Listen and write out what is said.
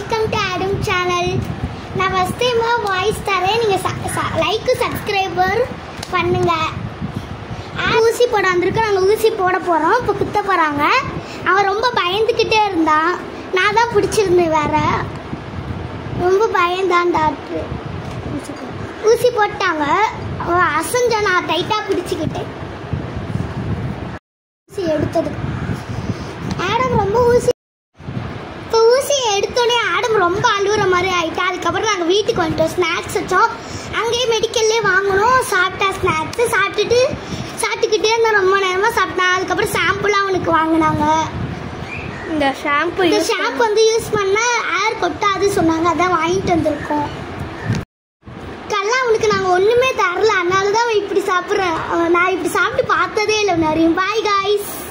welcome to Adam channel நான் first டைமாக voice தரேன் நீங்கள் லைக்கு சப்ஸ்கிரைபர் பண்ணுங்க ஊசி போட வந்திருக்கு நாங்கள் ஊசி போட போகிறோம் இப்போ குத்த போகிறாங்க அவன் ரொம்ப பயந்துக்கிட்டே இருந்தான் நான் தான் பிடிச்சிருந்தேன் வேற ரொம்ப பயந்தான் டாக்டர் ஊசி போட்டாங்க அவன் அசஞ்ச நான் டைட்டாக பிடிச்சிக்கிட்டேன் ஊசி எடுத்ததுக்கு ஆடம் ரொம்ப ஊசி இப்போ ஊசியை எடுத்தோடனே ஆடம் ரொம்ப அழுகுற மாதிரி ஆயிட்டா அதுக்கப்புறம் நாங்கள் வீட்டுக்கு வந்துட்டோம் ஸ்நாக்ஸ் வச்சோம் அங்கேயே மெடிக்கல்லே வாங்கினோம் சாப்பிட்டா ஸ்நாக்ஸு சாப்பிட்டுட்டு சாப்பிட்டுக்கிட்டே இருந்தோம் ரொம்ப நேரமாக சாப்பிட்டான் அதுக்கப்புறம் ஷாம்புலாம் அவனுக்கு வாங்கினாங்க இந்த ஷாம்பு இந்த ஷாம்பு வந்து யூஸ் பண்ணால் ஏர் கொட்டாது சொன்னாங்க அதான் வாங்கிட்டு வந்திருக்கோம் கல்லாம் அவனுக்கு நாங்கள் ஒன்றுமே தரல அதனால தான் அவன் இப்படி சாப்பிட்றேன் அவன் நான் இப்படி சாப்பிட்டு பார்த்ததே இல்லை நிறைய பாய் காய்ஸ்